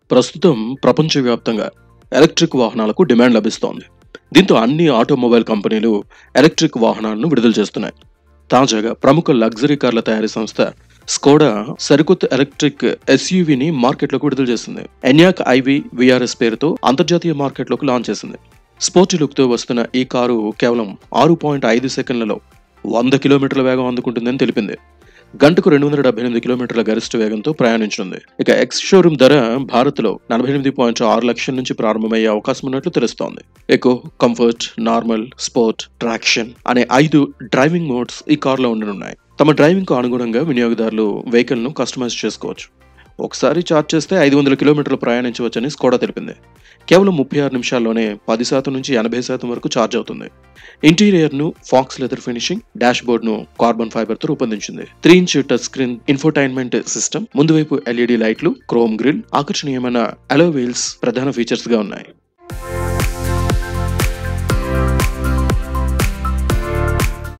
ప్రస్తుతం ప్రపంచవ్యాప్తంగా ఎలక్ట్రిక్ వాహనాలకు డిమాండ్ లభిస్తోంది దీంతో అన్ని ఆటోమొబైల్ కంపెనీలు ఎలక్ట్రిక్ వాహనాలను విడుదల చేస్తున్నాయి తాజాగా ప్రముఖ లగ్జరీ కార్ల తయారీ సంస్థ స్కోడా సరికొత్త ఎలక్ట్రిక్ ఎస్యూవీని మార్కెట్లోకి విడుదల చేసింది ఎన్యాక్ ఐవి విఆర్ఎస్ పేరుతో అంతర్జాతీయ మార్కెట్లోకి లాంచ్ చేసింది స్పోర్టీ లుక్తో వస్తున్న ఈ కారు కేవలం ఆరు పాయింట్ ఐదు సెకండ్లలో వంద కిలోమీటర్ల వేగం అందుకుంటుందని తెలిపింది గంటకు రెండు వందల డెబ్బై ఎనిమిది కిలోమీటర్ల గరిష్ట వేగంతో ప్రయాణించనుంది ఇక ఎక్స్ షోరూమ్ ధర భారత్లో నలభై ఎనిమిది పాయింట్ ఆరు లక్షల నుంచి ప్రారంభమయ్యే అవకాశం ఉన్నట్లు తెలుస్తోంది eco comfort normal sport traction అనే ఐదు డ్రైవింగ్ మోడ్స్ ఈ కార్లో ఉండనున్నాయి తమ డ్రైవింగ్ కు అనుగుణంగా వినియోగదారులు వెహికల్ ను కస్టమైజ్ చేసుకోవచ్చు ఒకసారి ఛార్జ్ చేస్తే ఐదు వందల కిలోమీటర్లు ప్రయాణించవచ్చని స్కోడా తెలిపింది కేవలం ముప్పై ఆరు నిమిషాల్లోనే పది శాతం నుంచి ఎనభై శాతం వరకు ఛార్జ్ అవుతుంది ఇంటీరియర్ ను faux leather finishing dashboard ను కార్బన్ ఫైబర్ తో రూపొందించింది three inch touch screen infotainment system ముందు వైపు ఎల్ఈడి లైట్లు క్రోమ్ గ్రిల్ ఆకర్షణీయమైన అలో వీల్స్ ప్రధాన ఫీచర్స్ గా ఉన్నాయి